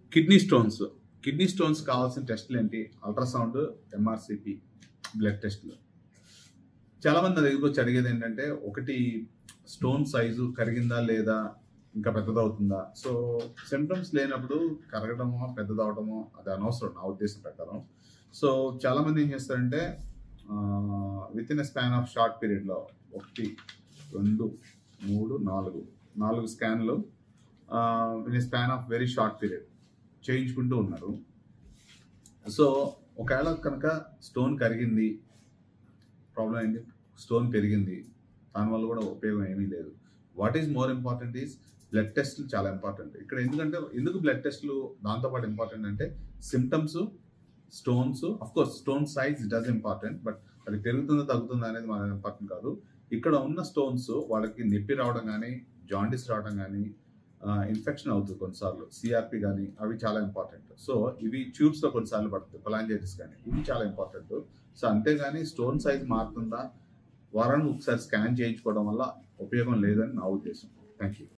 kidney stones kidney stones కావాల్సిన టెస్టులు ఏంటి అల్ట్రాసౌండ్ ఎంఆర్సిపి బ్లడ్ టెస్టులు చాలా మంది నా దగ్గరికి వచ్చి అడిగేది ఏంటంటే ఒకటి స్టోన్ సైజు కరిగిందా లేదా ఇంకా పెద్దదవుతుందా సో సిమ్టమ్స్ లేనప్పుడు కరగడమో పెద్దదవడమో అది అనవసరం నా ఉద్దేశం ప్రకారం సో చాలా మంది ఏం చేస్తారంటే with in a span of short పీరియడ్లో ఒకటి రెండు మూడు నాలుగు నాలుగు స్కాన్లు in a span of very short period చేయించుకుంటూ ఉన్నారు సో ఒకవేళ కనుక స్టోన్ కరిగింది ప్రాబ్లం ఏంటి స్టోన్ పెరిగింది దానివల్ల కూడా ఉపయోగం ఏమీ లేదు what is more important is blood టెస్ట్లు చాలా ఇంపార్టెంట్ ఇక్కడ ఎందుకంటే ఎందుకు బ్లడ్ టెస్ట్లు దాంతోపాటు ఇంపార్టెంట్ అంటే symptoms stones of course stone size does important but అది పెరుగుతుందా తగ్గుతుందా అనేది మన ఇంపార్టెంట్ కాదు ఇక్కడ ఉన్న స్టోన్స్ వాళ్ళకి నొప్పి రావడం కానీ జాండిస్ రావడం కానీ ఇన్ఫెక్షన్ అవుతుంది కొన్నిసార్లు సిఆర్పి కానీ అవి చాలా ఇంపార్టెంట్ సో ఇవి ట్యూబ్స్లో కొన్నిసార్లు పడుతుంది కొలాంజైటిస్ కానీ ఇవి చాలా ఇంపార్టెంట్ సో అంతేగాని స్టోన్ సైజ్ మారుతుందా వారానికి ఒకసారి స్కాన్ చేయించుకోవడం వల్ల ఉపయోగం లేదని నా ఉద్దేశం థ్యాంక్ యూ